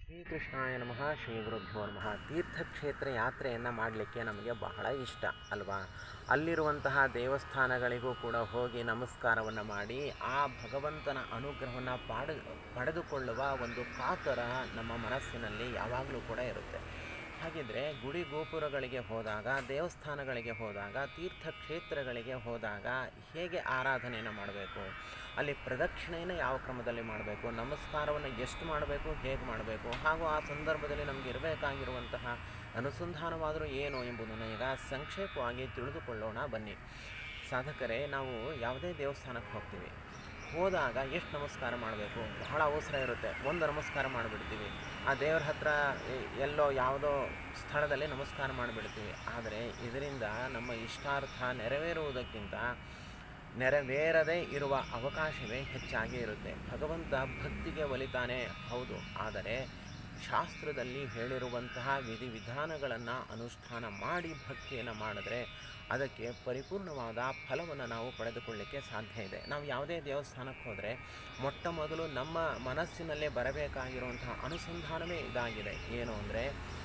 ಶ್ರೀಕೃಷ್ಣಾಯ ನಮಃ ಶ್ರೀ ಗುರುಭ್ಯೋ ನಮಃ ತೀರ್ಥಕ್ಷೇತ್ರ ಯಾತ್ರೆಯನ್ನು ಮಾಡಲಿಕ್ಕೆ ನಮಗೆ ಬಹಳ ಇಷ್ಟ ಅಲ್ವಾ ಅಲ್ಲಿರುವಂತಹ ದೇವಸ್ಥಾನಗಳಿಗೂ ಕೂಡ ಹೋಗಿ ನಮಸ್ಕಾರವನ್ನು ಮಾಡಿ ಆ ಭಗವಂತನ ಅನುಗ್ರಹವನ್ನು ಪಾಡ ಪಡೆದುಕೊಳ್ಳುವ ಒಂದು ಕಾತರ ನಮ್ಮ ಮನಸ್ಸಿನಲ್ಲಿ ಯಾವಾಗಲೂ ಕೂಡ ಇರುತ್ತೆ ಹಾಗಿದ್ರೆ ಗುಡಿ ಗೋಪುರಗಳಿಗೆ ಹೋದಾಗ ದೇವಸ್ಥಾನಗಳಿಗೆ ಹೋದಾಗ ತೀರ್ಥಕ್ಷೇತ್ರಗಳಿಗೆ ಹೋದಾಗ ಹೇಗೆ ಆರಾಧನೆಯನ್ನು ಮಾಡಬೇಕು ಅಲ್ಲಿ ಪ್ರದಕ್ಷಿಣೆಯನ್ನು ಯಾವ ಕ್ರಮದಲ್ಲಿ ಮಾಡಬೇಕು ನಮಸ್ಕಾರವನ್ನು ಎಷ್ಟು ಮಾಡಬೇಕು ಹೇಗೆ ಮಾಡಬೇಕು ಹಾಗೂ ಆ ಸಂದರ್ಭದಲ್ಲಿ ನಮಗೆ ಇರಬೇಕಾಗಿರುವಂತಹ ಅನುಸಂಧಾನವಾದರೂ ಏನು ಎಂಬುದನ್ನು ಈಗ ಸಂಕ್ಷೇಪವಾಗಿ ತಿಳಿದುಕೊಳ್ಳೋಣ ಬನ್ನಿ ಸಾಧಕರೇ ನಾವು ಯಾವುದೇ ದೇವಸ್ಥಾನಕ್ಕೆ ಹೋಗ್ತೀವಿ ಹೋದಾಗ ಎಷ್ಟು ನಮಸ್ಕಾರ ಮಾಡಬೇಕು ಬಹಳ ಅವಸರ ಇರುತ್ತೆ ಒಂದು ನಮಸ್ಕಾರ ಮಾಡಿಬಿಡ್ತೀವಿ ಆ ದೇವರ ಹತ್ರ ಎ- ಎಲ್ಲೋ ಯಾವುದೋ ಸ್ಥಳದಲ್ಲಿ ನಮಸ್ಕಾರ ಮಾಡಿಬಿಡ್ತೀವಿ ಆದರೆ ಇದರಿಂದ ನಮ್ಮ ಇಷ್ಟಾರ್ಥ ನೆರವೇರುವುದಕ್ಕಿಂತ ನೆರವೇರದೇ ಇರುವ ಅವಕಾಶವೇ ಹೆಚ್ಚಾಗಿ ಇರುತ್ತೆ ಭಗವಂತ ಭಕ್ತಿಗೆ ಒಲಿತಾನೆ ಹೌದು ಆದರೆ ಶಾಸ್ತ್ರದಲ್ಲಿ ಹೇಳಿರುವಂತಹ ವಿಧಿವಿಧಾನಗಳನ್ನು ಅನುಷ್ಠಾನ ಮಾಡಿ ಭಕ್ತಿಯನ್ನು ಮಾಡಿದ್ರೆ ಅದಕ್ಕೆ ಪರಿಪೂರ್ಣವಾದ ಫಲವನ್ನು ನಾವು ಪಡೆದುಕೊಳ್ಳಿಕ್ಕೆ ಸಾಧ್ಯ ಇದೆ ನಾವು ಯಾವುದೇ ದೇವಸ್ಥಾನಕ್ಕೆ ಹೋದರೆ ಮೊಟ್ಟ ಮೊದಲು ನಮ್ಮ ಮನಸ್ಸಿನಲ್ಲೇ ಬರಬೇಕಾಗಿರುವಂತಹ ಅನುಸಂಧಾನವೇ ಇದಾಗಿದೆ ಏನು ಅಂದರೆ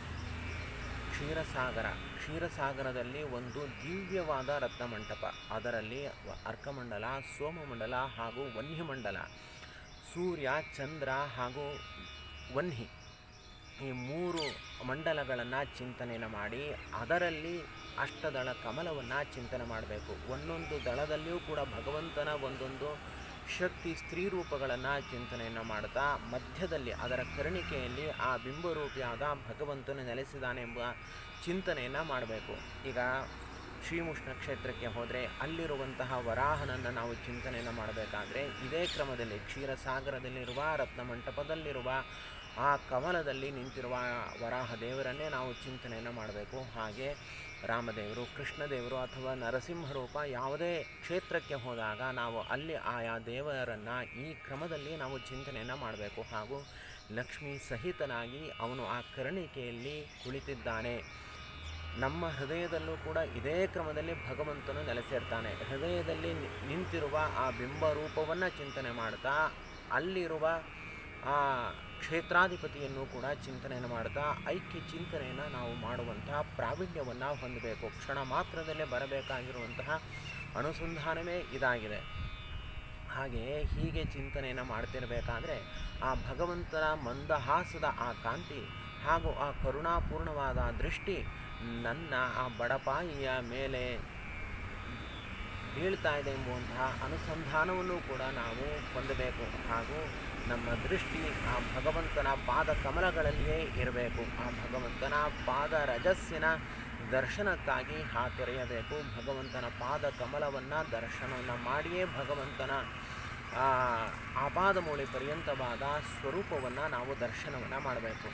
ಕ್ಷೀರಸಾಗರ ಕ್ಷೀರಸಾಗರದಲ್ಲಿ ಒಂದು ದಿವ್ಯವಾದ ರತ್ನಮಂಟಪ ಅದರಲ್ಲಿ ವ- ಅರ್ಕಮಂಡಲ ಸೋಮಮಂಡಲ ಹಾಗೂ ವನ್ಯಮಂಡಲ ಸೂರ್ಯ ಚಂದ್ರ ಹಾಗೂ ವನ್ಹಿ ಈ ಮೂರು ಮಂಡಲಗಳನ್ನು ಚಿಂತನೆಯನ್ನು ಮಾಡಿ ಅದರಲ್ಲಿ ಅಷ್ಟದಳ ಕಮಲವನ್ನು ಚಿಂತನೆ ಮಾಡಬೇಕು ಒಂದೊಂದು ದಳದಲ್ಲಿಯೂ ಕೂಡ ಭಗವಂತನ ಒಂದೊಂದು ಶಕ್ತಿ ಸ್ತ್ರೀ ರೂಪಗಳನ್ನು ಚಿಂತನೆಯನ್ನು ಮಾಡ್ತಾ ಮಧ್ಯದಲ್ಲಿ ಅದರ ಕರುಣಿಕೆಯಲ್ಲಿ ಆ ಬಿಂಬರೂಪಿಯಾದ ಭಗವಂತನು ನೆಲೆಸಿದಾನೆ ಎಂಬ ಚಿಂತನೆಯನ್ನು ಮಾಡಬೇಕು ಈಗ ಶ್ರೀಮುಷ್ಣ ಕ್ಷೇತ್ರಕ್ಕೆ ಹೋದರೆ ಅಲ್ಲಿರುವಂತಹ ವರಾಹನನ್ನು ನಾವು ಚಿಂತನೆಯನ್ನು ಮಾಡಬೇಕಾದ್ರೆ ಇದೇ ಕ್ರಮದಲ್ಲಿ ಕ್ಷೀರಸಾಗರದಲ್ಲಿರುವ ರತ್ನಮಂಟಪದಲ್ಲಿರುವ ಆ ಕಮಲದಲ್ಲಿ ನಿಂತಿರುವ ವರಾಹ ದೇವರನ್ನೇ ನಾವು ಚಿಂತನೆಯನ್ನು ಮಾಡಬೇಕು ಹಾಗೆ ರಾಮದೇವರು ಕೃಷ್ಣದೇವರು ಅಥವಾ ನರಸಿಂಹ ರೂಪ ಯಾವುದೇ ಕ್ಷೇತ್ರಕ್ಕೆ ಹೋದಾಗ ನಾವು ಅಲ್ಲಿ ಆಯಾ ದೇವರನ್ನು ಈ ಕ್ರಮದಲ್ಲಿ ನಾವು ಚಿಂತನೆಯನ್ನು ಮಾಡಬೇಕು ಹಾಗೂ ಲಕ್ಷ್ಮೀ ಸಹಿತನಾಗಿ ಅವನು ಆ ಕರುಣಿಕೆಯಲ್ಲಿ ಕುಳಿತಿದ್ದಾನೆ ನಮ್ಮ ಹೃದಯದಲ್ಲೂ ಕೂಡ ಇದೇ ಕ್ರಮದಲ್ಲಿ ಭಗವಂತನು ನೆಲೆಸಿರ್ತಾನೆ ಹೃದಯದಲ್ಲಿ ನಿ- ನಿಂತಿರುವ ಆ ಬಿಂಬ ರೂಪವನ್ನು ಚಿಂತನೆ ಮಾಡ್ತಾ ಅಲ್ಲಿರುವ ಆ ಕ್ಷೇತ್ರಾಧಿಪತಿಯನ್ನು ಕೂಡ ಚಿಂತನೆಯನ್ನು ಮಾಡ್ತಾ ಐಕ್ಯ ಚಿಂತನೆಯನ್ನು ನಾವು ಮಾಡುವಂತಹ ಪ್ರಾವೀಣ್ಯವನ್ನು ಹೊಂದಬೇಕು ಕ್ಷಣ ಮಾತ್ರದಲ್ಲೇ ಬರಬೇಕಾಗಿರುವಂತಹ ಅನುಸಂಧಾನವೇ ಇದಾಗಿದೆ ಹಾಗೆ ಹೀಗೆ ಚಿಂತನೆಯನ್ನು ಮಾಡ್ತಿರಬೇಕಾದ್ರೆ ಆ ಭಗವಂತನ ಮಂದಹಾಸದ ಆ ಕಾಂತಿ ಹಾಗೂ ಆ ಕರುಣಾಪೂರ್ಣವಾದ ದೃಷ್ಟಿ ನನ್ನ ಆ ಬಡಪಾಯಿಯ ಮೇಲೆ ಬೀಳ್ತಾ ಇದೆ ಎಂಬುವಂತಹ ಅನುಸಂಧಾನವನ್ನು ಕೂಡ ನಾವು ಹೊಂದಬೇಕು ಹಾಗೂ ನಮ್ಮ ದೃಷ್ಟಿ ಆ ಭಗವಂತನ ಪಾದ ಕಮಲಗಳಲ್ಲಿಯೇ ಇರಬೇಕು ಆ ಭಗವಂತನ ಪಾದ ರಜಸ್ಸಿನ ದರ್ಶನಕ್ಕಾಗಿ ಹಾತೊರೆಯಬೇಕು ಭಗವಂತನ ಪಾದ ಕಮಲವನ್ನು ದರ್ಶನವನ್ನು ಮಾಡಿಯೇ ಭಗವಂತನ ಆ ಆಪಾದಮೂಳಿ ಪರ್ಯಂತವಾದ ಸ್ವರೂಪವನ್ನು ನಾವು ದರ್ಶನವನ್ನು ಮಾಡಬೇಕು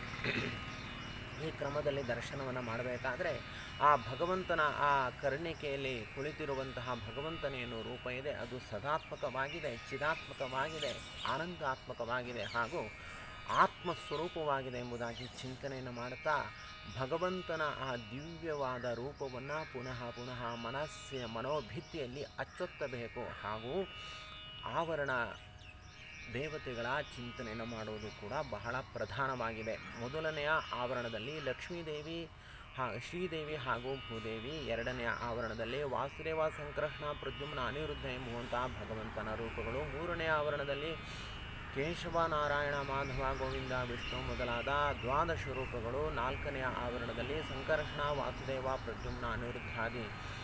ಈ ಕ್ರಮದಲ್ಲಿ ದರ್ಶನವನ್ನು ಮಾಡಬೇಕಾದ್ರೆ ಆ ಭಗವಂತನ ಆ ಕರುಣಿಕೆಯಲ್ಲಿ ಕುಳಿತಿರುವಂತಹ ಭಗವಂತನೇನು ರೂಪ ಇದೆ ಅದು ಸದಾತ್ಮಕವಾಗಿದೆ ಚಿದಾತ್ಮಕವಾಗಿದೆ ಆನಂದಾತ್ಮಕವಾಗಿದೆ ಹಾಗೂ ಆತ್ಮಸ್ವರೂಪವಾಗಿದೆ ಎಂಬುದಾಗಿ ಚಿಂತನೆಯನ್ನು ಮಾಡುತ್ತಾ ಭಗವಂತನ ಆ ದಿವ್ಯವಾದ ರೂಪವನ್ನು ಪುನಃ ಪುನಃ ಮನಸ್ಸಿನ ಮನೋಭಿತ್ತಿಯಲ್ಲಿ ಅಚ್ಚೊತ್ತಬೇಕು ಹಾಗೂ ಆವರಣ ದೇವತೆಗಳ ಚಿಂತನೆಯನ್ನು ಮಾಡುವುದು ಕೂಡ ಬಹಳ ಪ್ರಧಾನವಾಗಿದೆ ಮೊದಲನೆಯ ಆವರಣದಲ್ಲಿ ಲಕ್ಷ್ಮೀದೇವಿ ಹಾ ಶ್ರೀದೇವಿ ಹಾಗೂ ಭೂದೇವಿ ಎರಡನೆಯ ಆವರಣದಲ್ಲಿ ವಾಸುದೇವ ಸಂಕೃಷ್ಣ ಪ್ರದ್ಯುಮ್ನ ಅನಿರುದ್ಧ ಎಂಬುವಂತಹ ಭಗವಂತನ ರೂಪಗಳು ಮೂರನೆಯ ಆವರಣದಲ್ಲಿ ಕೇಶವ ನಾರಾಯಣ ಮಾಧವ ಗೋವಿಂದ ವಿಷ್ಣು ಮೊದಲಾದ ದ್ವಾದಶ ರೂಪಗಳು ನಾಲ್ಕನೆಯ ಆವರಣದಲ್ಲಿ ಸಂಕರ್ಷಣ ವಾಸುದೇವ ಪ್ರದ್ಯುಮ್ನ ಅನಿರುದ್ಧಾದಿ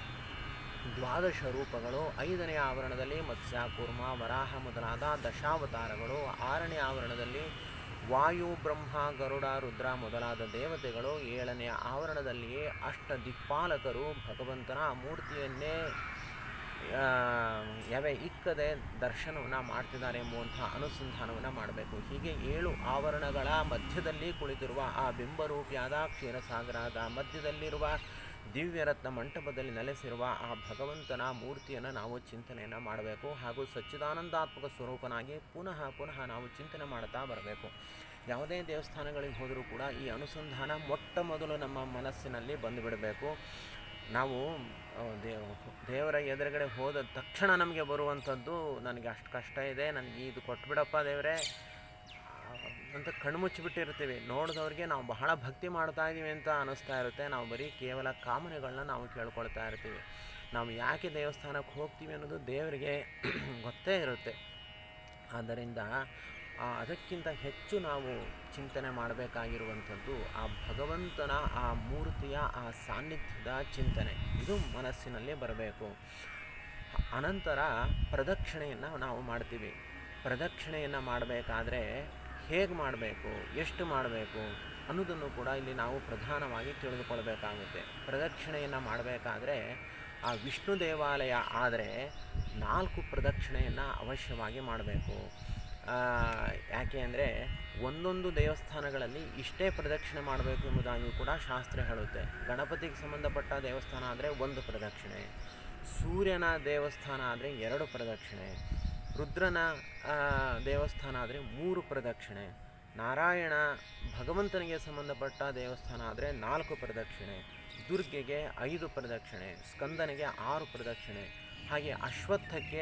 ದ್ವಾದಶ ರೂಪಗಳು ಐದನೇ ಆವರಣದಲ್ಲಿ ಮತ್ಸ್ಯ ಕೂರ್ಮ ವರಾಹ ಮೊದಲಾದ ದಶಾವತಾರಗಳು ಆರನೇ ಆವರಣದಲ್ಲಿ ವಾಯು ಬ್ರಹ್ಮ ಗರುಡ ರುದ್ರ ಮೊದಲಾದ ದೇವತೆಗಳು ಏಳನೆಯ ಆವರಣದಲ್ಲಿಯೇ ಅಷ್ಟ ದಿಕ್ಪಾಲಕರು ಭಗವಂತನ ಮೂರ್ತಿಯನ್ನೇ ಆ, ಯಾವೆ ಇಕ್ಕದೆ ದರ್ಶನವನ್ನು ಮಾಡ್ತಿದ್ದಾರೆ ಎಂಬುವಂತಹ ಅನುಸಂಧಾನವನ್ನು ಮಾಡಬೇಕು ಹೀಗೆ ಏಳು ಆವರಣಗಳ ಮಧ್ಯದಲ್ಲಿ ಕುಳಿತಿರುವ ಆ ಬಿಂಬರೂಪಿಯಾದ ಕ್ಷೀರಸಾಗರದ ಮಧ್ಯದಲ್ಲಿರುವ ದಿವ್ಯರತ್ನ ಮಂಟಪದಲ್ಲಿ ನೆಲೆಸಿರುವ ಆ ಭಗವಂತನ ಮೂರ್ತಿಯನ್ನು ನಾವು ಚಿಂತನೆಯನ್ನು ಮಾಡಬೇಕು ಹಾಗೂ ಸಚ್ಚಿದಾನಂದಾತ್ಮಕ ಸ್ವರೂಪನಾಗಿ ಪುನಃ ಪುನಃ ನಾವು ಚಿಂತನೆ ಮಾಡ್ತಾ ಬರಬೇಕು ಯಾವುದೇ ದೇವಸ್ಥಾನಗಳಿಗೆ ಹೋದರೂ ಕೂಡ ಈ ಅನುಸಂಧಾನ ಮೊಟ್ಟ ಮೊದಲು ನಮ್ಮ ಮನಸ್ಸಿನಲ್ಲಿ ಬಂದುಬಿಡಬೇಕು ನಾವು ಆ, ದೇವ್ ದೇವರ ಎದುರುಗಡೆ ಹೋದ ತಕ್ಷಣ ನಮಗೆ ಬರುವಂಥದ್ದು ನನಗೆ ಅಷ್ಟು ಕಷ್ಟ ಇದೆ ನನಗೆ ಇದು ಕೊಟ್ಬಿಡಪ್ಪ ದೇವರೇ ಅಂತ ಕಣ್ಮುಚ್ಚಿಬಿಟ್ಟಿರ್ತೀವಿ ನೋಡಿದವ್ರಿಗೆ ನಾವು ಬಹಳ ಭಕ್ತಿ ಮಾಡ್ತಾ ಇದ್ದೀವಿ ಅಂತ ಅನ್ನಿಸ್ತಾ ಇರುತ್ತೆ ನಾವು ಬರೀ ಕೇವಲ ಕಾಮನೆಗಳನ್ನ ನಾವು ಕೇಳ್ಕೊಳ್ತಾ ಇರ್ತೀವಿ ನಾವು ಯಾಕೆ ದೇವಸ್ಥಾನಕ್ಕೆ ಹೋಗ್ತೀವಿ ಅನ್ನೋದು ದೇವರಿಗೆ ಗೊತ್ತೇ ಇರುತ್ತೆ ಆದ್ದರಿಂದ ಆ ಅದಕ್ಕಿಂತ ಹೆಚ್ಚು ನಾವು ಚಿಂತನೆ ಮಾಡಬೇಕಾಗಿರುವಂಥದ್ದು ಆ ಭಗವಂತನ ಆ ಮೂರ್ತಿಯ ಆ ಸಾನ್ನಿಧ್ಯದ ಚಿಂತನೆ ಇದು ಮನಸ್ಸಿನಲ್ಲಿ ಬರಬೇಕು ಅನಂತರ ಪ್ರದಕ್ಷಿಣೆಯನ್ನು ನಾವು ಮಾಡ್ತೀವಿ ಪ್ರದಕ್ಷಿಣೆಯನ್ನು ಮಾಡಬೇಕಾದ್ರೆ ಹೇಗೆ ಮಾಡಬೇಕು ಎಷ್ಟು ಮಾಡಬೇಕು ಅನ್ನೋದನ್ನು ಕೂಡ ಇಲ್ಲಿ ನಾವು ಪ್ರಧಾನವಾಗಿ ತಿಳಿದುಕೊಳ್ಬೇಕಾಗುತ್ತೆ ಪ್ರದಕ್ಷಿಣೆಯನ್ನು ಮಾಡಬೇಕಾದ್ರೆ ಆ ವಿಷ್ಣು ದೇವಾಲಯ ಆದರೆ ನಾಲ್ಕು ಪ್ರದಕ್ಷಿಣೆಯನ್ನು ಅವಶ್ಯವಾಗಿ ಮಾಡಬೇಕು ಯಾಕೆ ಅಂದರೆ ಒಂದೊಂದು ದೇವಸ್ಥಾನಗಳಲ್ಲಿ ಇಷ್ಟೇ ಪ್ರದಕ್ಷಿಣೆ ಮಾಡಬೇಕು ಎಂಬುದಾಗಿಯೂ ಕೂಡ ಶಾಸ್ತ್ರ ಹೇಳುತ್ತೆ ಗಣಪತಿಗೆ ಸಂಬಂಧಪಟ್ಟ ದೇವಸ್ಥಾನ ಆದರೆ ಒಂದು ಪ್ರದಕ್ಷಿಣೆ ಸೂರ್ಯನ ದೇವಸ್ಥಾನ ಆದರೆ ಎರಡು ಪ್ರದಕ್ಷಿಣೆ ರುದ್ರನ ಆ, ದೇವಸ್ಥಾನ ಆದರೆ ಮೂರು ಪ್ರದಕ್ಷಿಣೆ ನಾರಾಯಣ ಭಗವಂತನಿಗೆ ಸಂಬಂಧಪಟ್ಟ ದೇವಸ್ಥಾನ ಆದರೆ ನಾಲ್ಕು ಪ್ರದಕ್ಷಿಣೆ ದುರ್ಗೆಗೆ ಐದು ಪ್ರದಕ್ಷಿಣೆ ಸ್ಕಂದನಿಗೆ ಆರು ಪ್ರದಕ್ಷಿಣೆ ಹಾಗೆ ಅಶ್ವತ್ಥಕ್ಕೆ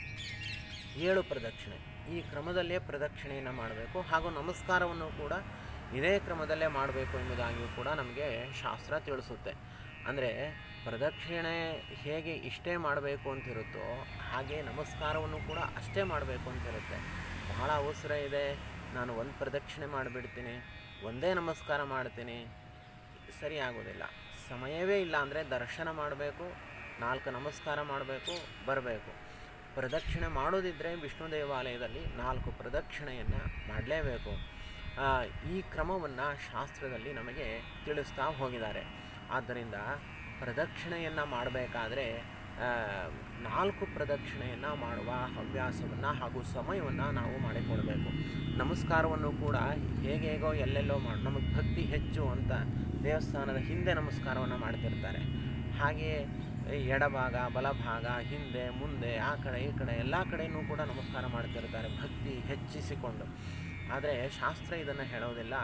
ಏಳು ಪ್ರದಕ್ಷಿಣೆ ಈ ಕ್ರಮದಲ್ಲೇ ಪ್ರದಕ್ಷಿಣೆಯನ್ನು ಮಾಡಬೇಕು ಹಾಗೂ ನಮಸ್ಕಾರವನ್ನು ಕೂಡ ಇದೇ ಕ್ರಮದಲ್ಲೇ ಮಾಡಬೇಕು ಎಂಬುದಾಗಿಯೂ ಕೂಡ ನಮಗೆ ಶಾಸ್ತ್ರ ತಿಳಿಸುತ್ತೆ ಅಂದರೆ ಪ್ರದಕ್ಷಿಣೆ ಹೇಗೆ ಇಷ್ಟೇ ಮಾಡಬೇಕು ಅಂತಿರುತ್ತೋ ಹಾಗೆ ನಮಸ್ಕಾರವನ್ನು ಕೂಡ ಅಷ್ಟೇ ಮಾಡಬೇಕು ಅಂತಿರುತ್ತೆ ಬಹಳ ಅವಸರ ಇದೆ ನಾನು ಒಂದು ಪ್ರದಕ್ಷಿಣೆ ಮಾಡಿಬಿಡ್ತೀನಿ ಒಂದೇ ನಮಸ್ಕಾರ ಮಾಡ್ತೀನಿ ಸರಿ ಆಗೋದಿಲ್ಲ ಸಮಯವೇ ಇಲ್ಲ ಅಂದರೆ ದರ್ಶನ ಮಾಡಬೇಕು ನಾಲ್ಕು ನಮಸ್ಕಾರ ಮಾಡಬೇಕು ಬರಬೇಕು ಪ್ರದಕ್ಷಿಣೆ ಮಾಡೋದಿದ್ದರೆ ವಿಷ್ಣು ದೇವಾಲಯದಲ್ಲಿ ನಾಲ್ಕು ಪ್ರದಕ್ಷಿಣೆಯನ್ನು ಮಾಡಲೇಬೇಕು ಆ, ಈ ಕ್ರಮವನ್ನು ಶಾಸ್ತ್ರದಲ್ಲಿ ನಮಗೆ ತಿಳಿಸ್ತಾ ಹೋಗಿದ್ದಾರೆ ಆದ್ದರಿಂದ ಪ್ರದಕ್ಷಿಣೆಯನ್ನು ಮಾಡಬೇಕಾದ್ರೆ ನಾಲ್ಕು ಪ್ರದಕ್ಷಿಣೆಯನ್ನು ಮಾಡುವ ಹವ್ಯಾಸವನ್ನು ಹಾಗೂ ಸಮಯವನ್ನು ನಾವು ಮಾಡಿಕೊಳ್ಬೇಕು ನಮಸ್ಕಾರವನ್ನು ಕೂಡ ಹೇಗೆ ಹೇಗೋ ಎಲ್ಲೆಲ್ಲೋ ಮಾಡಿ ನಮಗೆ ಭಕ್ತಿ ಹೆಚ್ಚು ಅಂತ ದೇವಸ್ಥಾನದ ಹಿಂದೆ ನಮಸ್ಕಾರವನ್ನು ಮಾಡ್ತಿರ್ತಾರೆ ಹಾಗೆಯೇ ಈ ಎಡಭಾಗ ಬಲಭಾಗ ಹಿಂದೆ ಮುಂದೆ ಆ ಕಡೆ ಈ ಕಡೆ ಎಲ್ಲ ಕಡೆಯೂ ಕೂಡ ನಮಸ್ಕಾರ ಮಾಡ್ತಿರ್ತಾರೆ ಭಕ್ತಿ ಹೆಚ್ಚಿಸಿಕೊಂಡು ಆದರೆ ಶಾಸ್ತ್ರ ಇದನ್ನು ಹೇಳೋದಿಲ್ಲ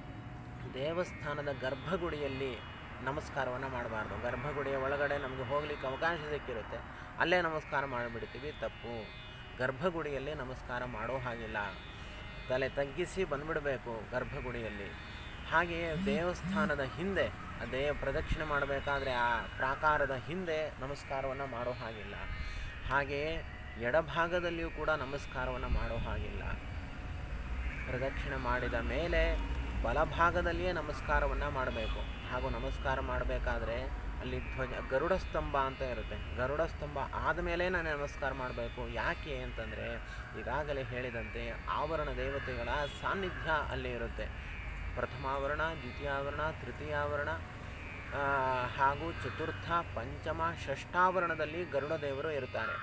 ದೇವಸ್ಥಾನದ ಗರ್ಭಗುಡಿಯಲ್ಲಿ ನಮಸ್ಕಾರವನ್ನು ಮಾಡಬಾರ್ದು ಗರ್ಭಗುಡಿಯ ಒಳಗಡೆ ನಮಗೆ ಹೋಗ್ಲಿಕ್ಕೆ ಅವಕಾಶ ಸಿಕ್ಕಿರುತ್ತೆ ಅಲ್ಲೇ ನಮಸ್ಕಾರ ಮಾಡಿಬಿಡ್ತೀವಿ ತಪ್ಪು ಗರ್ಭಗುಡಿಯಲ್ಲಿ ನಮಸ್ಕಾರ ಮಾಡೋ ಹಾಗಿಲ್ಲ ತಲೆ ತಗ್ಗಿಸಿ ಬಂದ್ಬಿಡಬೇಕು ಗರ್ಭಗುಡಿಯಲ್ಲಿ ಹಾಗೆಯೇ ದೇವಸ್ಥಾನದ ಹಿಂದೆ ಆ ದೇವ ಪ್ರದಕ್ಷಿಣೆ ಮಾಡಬೇಕಾದ್ರೆ ಆ ಪ್ರಾಕಾರದ ಹಿಂದೆ ನಮಸ್ಕಾರವನ್ನು ಮಾಡೋ ಹಾಗಿಲ್ಲ ಹಾಗೆಯೇ ಎಡಭಾಗದಲ್ಲಿಯೂ ಕೂಡ ನಮಸ್ಕಾರವನ್ನು ಮಾಡೋ ಹಾಗಿಲ್ಲ ಪ್ರದಕ್ಷಿಣೆ ಮಾಡಿದ ಮೇಲೆ ಬಲಭಾಗದಲ್ಲಿಯೇ ನಮಸ್ಕಾರವನ್ನು ಮಾಡಬೇಕು ಹಾಗೂ ನಮಸ್ಕಾರ ಮಾಡಬೇಕಾದ್ರೆ ಅಲ್ಲಿ ಧ್ವಜ ಗರುಡ ಸ್ತಂಭ ಅಂತ ಇರುತ್ತೆ ಗರುಡ ಸ್ತಂಭ ಆದಮೇಲೆ ನಾನು ನಮಸ್ಕಾರ ಮಾಡಬೇಕು ಯಾಕೆ ಅಂತಂದರೆ ಈಗಾಗಲೇ ಹೇಳಿದಂತೆ ಆವರಣ ದೇವತೆಗಳ ಸಾನ್ನಿಧ್ಯ ಅಲ್ಲಿ ಇರುತ್ತೆ ಪ್ರಥಮಾವರಣ ದ್ವಿತೀಯಾವರಣ ತೃತೀಯಾವರಣ ಆ, ಹಾಗೂ ಚತುರ್ಥ ಪಂಚಮ ಷಷ್ಠಾವರಣದಲ್ಲಿ ಗರುಡ ದೇವರು ಇರ್ತಾರೆ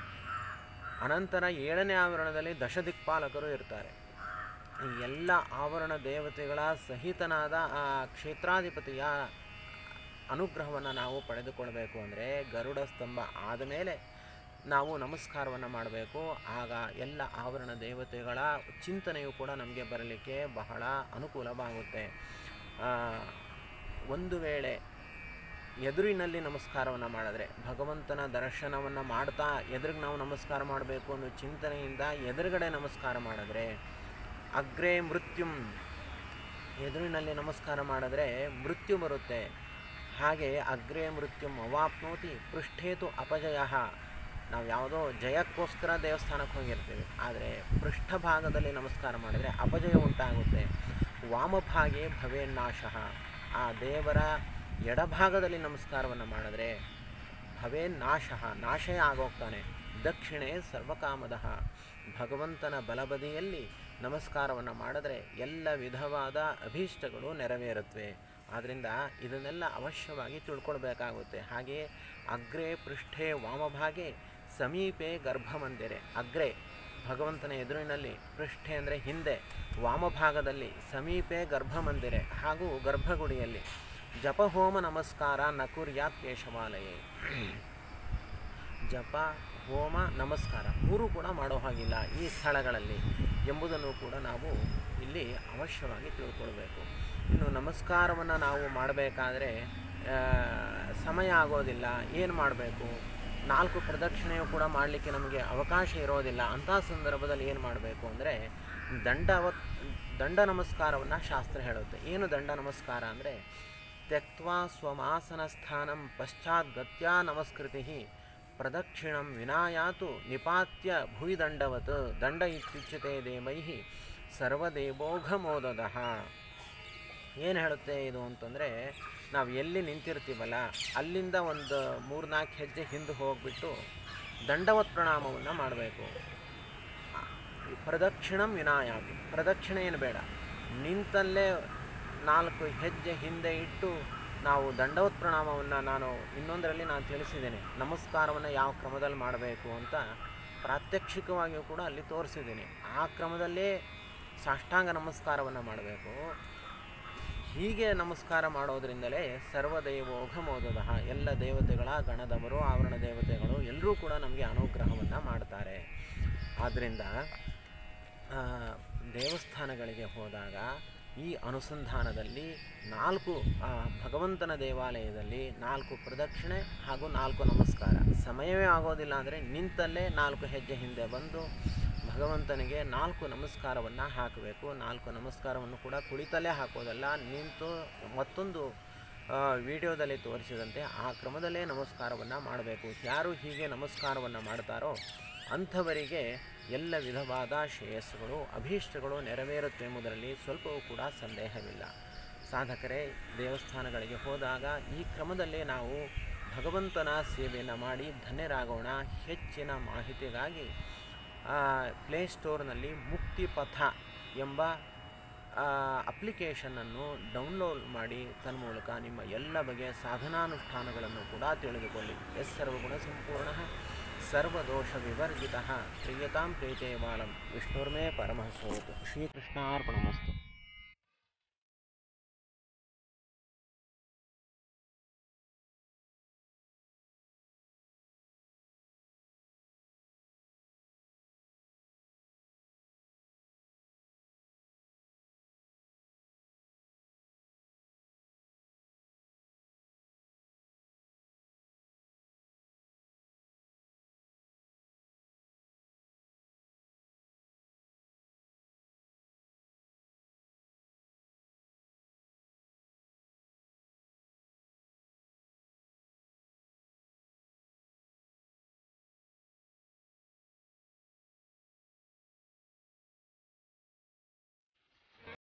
ಅನಂತರ ಏಳನೇ ಆವರಣದಲ್ಲಿ ದಶದಿಕ್ಪಾಲಕರು ಇರ್ತಾರೆ ಈ ಎಲ್ಲ ಆವರಣ ದೇವತೆಗಳ ಸಹಿತನಾದ ಆ ಕ್ಷೇತ್ರಾಧಿಪತಿಯ ಅನುಗ್ರಹವನ್ನು ನಾವು ಪಡೆದುಕೊಳ್ಬೇಕು ಅಂದರೆ ಗರುಡ ಸ್ತಂಭ ಆದಮೇಲೆ ನಾವು ನಮಸ್ಕಾರವನ್ನು ಮಾಡಬೇಕು ಆಗ ಎಲ್ಲ ಆವರಣ ದೇವತೆಗಳ ಚಿಂತನೆಯು ಕೂಡ ನಮಗೆ ಬರಲಿಕ್ಕೆ ಬಹಳ ಅನುಕೂಲವಾಗುತ್ತೆ ಆ, ಒಂದು ವೇಳೆ ಎದುರಿನಲ್ಲಿ ನಮಸ್ಕಾರವನ್ನು ಮಾಡಿದ್ರೆ ಭಗವಂತನ ದರ್ಶನವನ್ನು ಮಾಡ್ತಾ ಎದುರಿಗೆ ನಾವು ನಮಸ್ಕಾರ ಮಾಡಬೇಕು ಅನ್ನೋ ಚಿಂತನೆಯಿಂದ ಎದುರುಗಡೆ ನಮಸ್ಕಾರ ಮಾಡಿದ್ರೆ ಅಗ್ರೇ ಮೃತ್ಯುಂ ಎದುರಿನಲ್ಲಿ ನಮಸ್ಕಾರ ಮಾಡಿದ್ರೆ ಮೃತ್ಯು ಬರುತ್ತೆ ಹಾಗೆ ಅಗ್ರೇ ಮೃತ್ಯುಂ ಅವಾಪ್ನೋತಿ ಪೃಷ್ಠೇತು ಅಪಜಯ ನಾವು ಯಾವುದೋ ಜಯಕ್ಕೋಸ್ಕರ ದೇವಸ್ಥಾನಕ್ಕೆ ಹೋಗಿರ್ತೀವಿ ಆದರೆ ಪೃಷ್ಠಭಾಗದಲ್ಲಿ ನಮಸ್ಕಾರ ಮಾಡಿದರೆ ಅಪಜಯ ಉಂಟಾಗುತ್ತೆ ವಾಮಭಾಗೆ ಭವೇನ್ನಾಶ ಆ ದೇವರ ಎಡಭಾಗದಲ್ಲಿ ನಮಸ್ಕಾರವನ್ನು ಮಾಡಿದ್ರೆ ಭವೇ ನಾಶ ನಾಶೇ ಆಗೋಗ್ತಾನೆ ದಕ್ಷಿಣೆ ಸರ್ವಕಾಮದ ಭಗವಂತನ ಬಲಬದಿಯಲ್ಲಿ ನಮಸ್ಕಾರವನ್ನು ಮಾಡಿದ್ರೆ ಎಲ್ಲ ವಿಧವಾದ ಅಭೀಷ್ಟಗಳು ನೆರವೇರುತ್ತವೆ ಆದ್ದರಿಂದ ಇದನ್ನೆಲ್ಲ ಅವಶ್ಯವಾಗಿ ತಿಳ್ಕೊಳ್ಬೇಕಾಗುತ್ತೆ ಹಾಗೆಯೇ ಅಗ್ರೆ ಪೃಷ್ಠೆ ವಾಮಭಾಗೆ ಸಮೀಪೆ ಗರ್ಭಮಂದಿರೆ ಅಗ್ರೆ ಭಗವಂತನ ಎದುರಿನಲ್ಲಿ ಪೃಷ್ಠೆ ಅಂದರೆ ಹಿಂದೆ ವಾಮಭಾಗದಲ್ಲಿ ಸಮೀಪೆ ಗರ್ಭಮಂದಿರೆ ಹಾಗೂ ಗರ್ಭಗುಡಿಯಲ್ಲಿ ಜಪಹೋಮ ನಮಸ್ಕಾರ ನಕುರ್ಯಾತ್ ಕೇಶವಾಲಯೇ ಜಪ ಹೋಮ ನಮಸ್ಕಾರ ಮೂರು ಕೂಡ ಮಾಡೋ ಹಾಗಿಲ್ಲ ಈ ಸ್ಥಳಗಳಲ್ಲಿ ಎಂಬುದನ್ನು ಕೂಡ ನಾವು ಇಲ್ಲಿ ಅವಶ್ಯವಾಗಿ ತಿಳ್ಕೊಳ್ಬೇಕು ಇನ್ನು ನಮಸ್ಕಾರವನ್ನು ನಾವು ಮಾಡಬೇಕಾದ್ರೆ ಸಮಯ ಆಗೋದಿಲ್ಲ ಏನು ಮಾಡಬೇಕು ನಾಲ್ಕು ಪ್ರದಕ್ಷಿಣೆಯು ಕೂಡ ಮಾಡಲಿಕ್ಕೆ ನಮಗೆ ಅವಕಾಶ ಇರೋದಿಲ್ಲ ಅಂಥ ಸಂದರ್ಭದಲ್ಲಿ ಏನು ಮಾಡಬೇಕು ಅಂದರೆ ದಂಡವತ್ ದಂಡ ನಮಸ್ಕಾರವನ್ನು ಶಾಸ್ತ್ರ ಹೇಳುತ್ತೆ ಏನು ದಂಡ ನಮಸ್ಕಾರ ಅಂದರೆ ತ್ಯಕ್ವಾ ಸ್ವಮಾಸನ ಸ್ಥಾನಂ ಪಶ್ಚಾತ್ ಗತ್ಯಾ ನಮಸ್ಕೃತಿ ಪ್ರದಕ್ಷಿಣಂ ವಿನಾಯಾತು ನಿಪಾತ್ಯ ಭುವಿ ದಂಡವತ್ ದಂಡ ಇತ್ಯುಚ್ಯತೆ ದೇವೈ ಸರ್ವದೇವೋಘಮೋದದ ಏನು ಹೇಳುತ್ತೆ ಇದು ಅಂತಂದರೆ ನಾವು ಎಲ್ಲಿ ನಿಂತಿರ್ತೀವಲ್ಲ ಅಲ್ಲಿಂದ ಒಂದು ಮೂರ್ನಾಲ್ಕು ಹೆಜ್ಜೆ ಹಿಂದೆ ಹೋಗಿಬಿಟ್ಟು ದಂಡವತ್ ಪ್ರಣಾಮವನ್ನು ಮಾಡಬೇಕು ಪ್ರದಕ್ಷಿಣಂ ವಿನಾಯಾತು ಪ್ರದಕ್ಷಿಣೆ ಏನು ಬೇಡ ನಿಂತಲ್ಲೇ ನಾಲ್ಕು ಹೆಜ್ಜೆ ಹಿಂದೆ ಇಟ್ಟು ನಾವು ದಂಡವತ್ ಪ್ರಣಾಮವನ್ನು ನಾನು ಇನ್ನೊಂದರಲ್ಲಿ ನಾನು ತಿಳಿಸಿದ್ದೇನೆ ನಮಸ್ಕಾರವನ್ನು ಯಾವ ಕ್ರಮದಲ್ಲಿ ಮಾಡಬೇಕು ಅಂತ ಪ್ರಾತ್ಯಕ್ಷಿಕವಾಗಿಯೂ ಕೂಡ ಅಲ್ಲಿ ತೋರಿಸಿದ್ದೀನಿ ಆ ಕ್ರಮದಲ್ಲೇ ಸಾಷ್ಟಾಂಗ ನಮಸ್ಕಾರವನ್ನು ಮಾಡಬೇಕು ಹೀಗೆ ನಮಸ್ಕಾರ ಮಾಡೋದರಿಂದಲೇ ಸರ್ವದೇವೋಘಮೋದದ ಎಲ್ಲ ದೇವತೆಗಳ ಗಣದವರು ಆವರಣ ದೇವತೆಗಳು ಎಲ್ಲರೂ ಕೂಡ ನಮಗೆ ಅನುಗ್ರಹವನ್ನು ಮಾಡ್ತಾರೆ ಆದ್ದರಿಂದ ಆ, ದೇವಸ್ಥಾನಗಳಿಗೆ ಹೋದಾಗ ಈ ಅನುಸಂಧಾನದಲ್ಲಿ ನಾಲ್ಕು ಆ, ಭಗವಂತನ ದೇವಾಲಯದಲ್ಲಿ ನಾಲ್ಕು ಪ್ರದಕ್ಷಿಣೆ ಹಾಗೂ ನಾಲ್ಕು ನಮಸ್ಕಾರ ಸಮಯವೇ ಆಗೋದಿಲ್ಲ ಅಂದರೆ ನಿಂತಲ್ಲೇ ನಾಲ್ಕು ಹೆಜ್ಜೆ ಹಿಂದೆ ಬಂದು ಭಗವಂತನಿಗೆ ನಾಲ್ಕು ನಮಸ್ಕಾರವನ್ನು ಹಾಕಬೇಕು ನಾಲ್ಕು ನಮಸ್ಕಾರವನ್ನು ಕೂಡ ಕುಳಿತಲ್ಲೇ ಹಾಕೋದಲ್ಲ ನಿಂತು ಮತ್ತೊಂದು ವಿಡಿಯೋದಲ್ಲಿ ತೋರಿಸಿದಂತೆ ಆ ಕ್ರಮದಲ್ಲೇ ನಮಸ್ಕಾರವನ್ನು ಮಾಡಬೇಕು ಯಾರು ಹೀಗೆ ನಮಸ್ಕಾರವನ್ನು ಮಾಡ್ತಾರೋ ಅಂಥವರಿಗೆ ಎಲ್ಲ ವಿಧವಾದ ಶ್ರೇಯಸ್ಸುಗಳು ಅಭೀಷ್ಟಗಳು ನೆರವೇರುತ್ತೆ ಎಂಬುದರಲ್ಲಿ ಸ್ವಲ್ಪವೂ ಕೂಡ ಸಂದೇಹವಿಲ್ಲ ಸಾಧಕರೇ ದೇವಸ್ಥಾನಗಳಿಗೆ ಹೋದಾಗ ಈ ಕ್ರಮದಲ್ಲೇ ನಾವು ಭಗವಂತನ ಸೇವೆಯನ್ನು ಮಾಡಿ ಧನ್ಯರಾಗೋಣ ಹೆಚ್ಚಿನ ಮಾಹಿತಿಗಾಗಿ ಪ್ಲೇಸ್ಟೋರ್ನಲ್ಲಿ ಮುಕ್ತಿ ಪಥ ಎಂಬ ಅಪ್ಲಿಕೇಶನನ್ನು ಡೌನ್ಲೋಡ್ ಮಾಡಿ ತನ್ಮೂಲಕ ನಿಮ್ಮ ಎಲ್ಲ ಬಗೆಯ ಸಾಧನಾನುಷ್ಠಾನಗಳನ್ನು ಕೂಡ ತಿಳಿದುಕೊಳ್ಳಿ ಎಸ್ ಸರ್ವಗುಣ ಸಂಪೂರ್ಣ ಸರ್ವದೋಷ ವಿವರ್ಜಿತ ಪ್ರಿಯತಾಂ ಪ್ರೀತೆ ಬಾಲಂ ವಿಷ್ಣುರ್ಮೇ ಪರಮಃ ಸ್ವರೂಪ ಶ್ರೀಕೃಷ್ಣಾರ್ಪಣಮಸ್ತು